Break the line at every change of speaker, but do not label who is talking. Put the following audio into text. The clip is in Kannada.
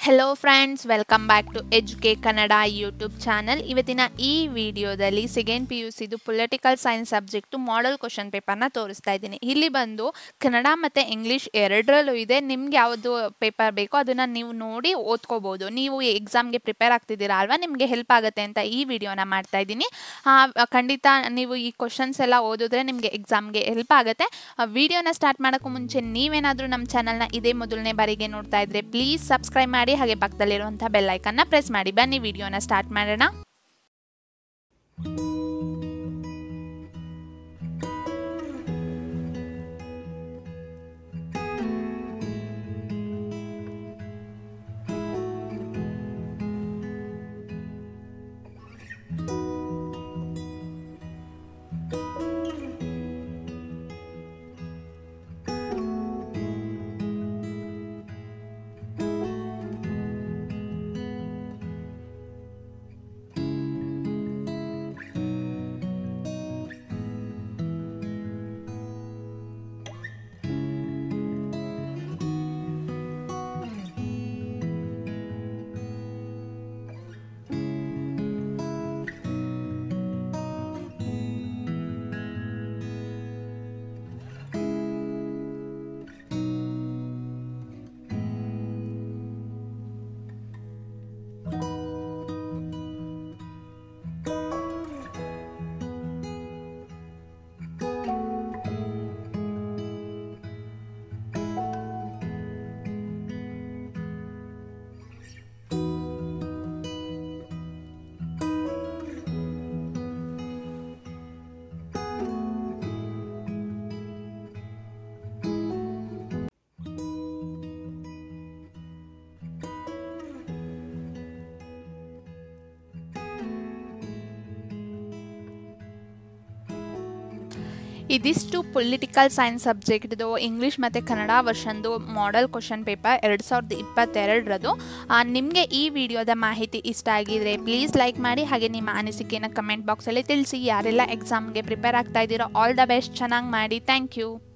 hello friends welcome back to ಎಜುಕೆ ಕನ್ನಡ ಯೂಟ್ಯೂಬ್ ಚಾನಲ್ ಇವತ್ತಿನ ಈ ವಿಡಿಯೋದಲ್ಲಿ ಸೆಕೆಂಡ್ ಪಿ ಯು ಸಿದು political science subject model question ಪೇಪರ್ನ ತೋರಿಸ್ತಾ ಇದ್ದೀನಿ ಇಲ್ಲಿ ಬಂದು ಕನ್ನಡ ಮತ್ತು ಇಂಗ್ಲೀಷ್ ಎರಡರಲ್ಲೂ ಇದೆ ನಿಮ್ಗೆ ಯಾವುದು ಪೇಪರ್ ಬೇಕೋ ಅದನ್ನು ನೀವು ನೋಡಿ ಓದ್ಕೋಬೋದು ನೀವು ಎಕ್ಸಾಮ್ಗೆ ಪ್ರಿಪೇರ್ ಆಗ್ತಿದ್ದೀರಾ ಅಲ್ವಾ ನಿಮಗೆ ಹೆಲ್ಪ್ ಆಗುತ್ತೆ ಅಂತ ಈ ವಿಡಿಯೋನ ಮಾಡ್ತಾ ಇದ್ದೀನಿ ಖಂಡಿತ ನೀವು ಈ ಕ್ವಶನ್ಸ್ ಎಲ್ಲ ಓದಿದ್ರೆ ನಿಮಗೆ ಎಕ್ಸಾಮ್ಗೆ ಹೆಲ್ಪ್ ಆಗುತ್ತೆ ವಿಡಿಯೋನ ಸ್ಟಾರ್ಟ್ ಮಾಡೋಕ್ಕೂ ಮುಂಚೆ ನೀವೇನಾದರೂ ನಮ್ಮ ಚಾನಲ್ನ ಇದೇ ಮೊದಲನೇ ಬಾರಿಗೆ ನೋಡ್ತಾ ಇದ್ರೆ ಪ್ಲೀಸ್ ಸಬ್ಸ್ಕ್ರೈಬ್ ಮಾಡಿ ಹಾಗೆ ಪಕ್ಕದಲ್ಲಿರುವಂಥ ಬೆಲ್ ಐಕನ್ನ ಪ್ರೆಸ್ ಮಾಡಿ ಬನ್ನಿ ವಿಡಿಯೋನ ಸ್ಟಾರ್ಟ್ ಮಾಡೋಣ ಇದಿಷ್ಟು ಪೊಲಿಟಿಕಲ್ ಸೈನ್ಸ್ ಸಬ್ಜೆಕ್ಟ್ದು ಇಂಗ್ಲೀಷ್ ಮತ್ತು ಕನ್ನಡ ವರ್ಷನ್ದು ಮಾಡೆಲ್ ಕ್ವಶನ್ ಪೇಪರ್ ಎರಡು ಸಾವಿರದ ಇಪ್ಪತ್ತೆರಡರದು ನಿಮಗೆ ಈ ವಿಡಿಯೋದ ಮಾಹಿತಿ ಇಷ್ಟ ಆಗಿದ್ರೆ ಪ್ಲೀಸ್ ಲೈಕ್ ಮಾಡಿ ಹಾಗೆ ನಿಮ್ಮ ಅನಿಸಿಕೆನ ಕಮೆಂಟ್ ಬಾಕ್ಸಲ್ಲಿ ತಿಳಿಸಿ ಯಾರೆಲ್ಲ ಎಕ್ಸಾಮ್ಗೆ ಪ್ರಿಪೇರ್ ಆಗ್ತಾ ಇದ್ದೀರೋ ಆಲ್ ದ ಬೆಸ್ಟ್ ಚೆನ್ನಾಗಿ ಮಾಡಿ ಥ್ಯಾಂಕ್ ಯು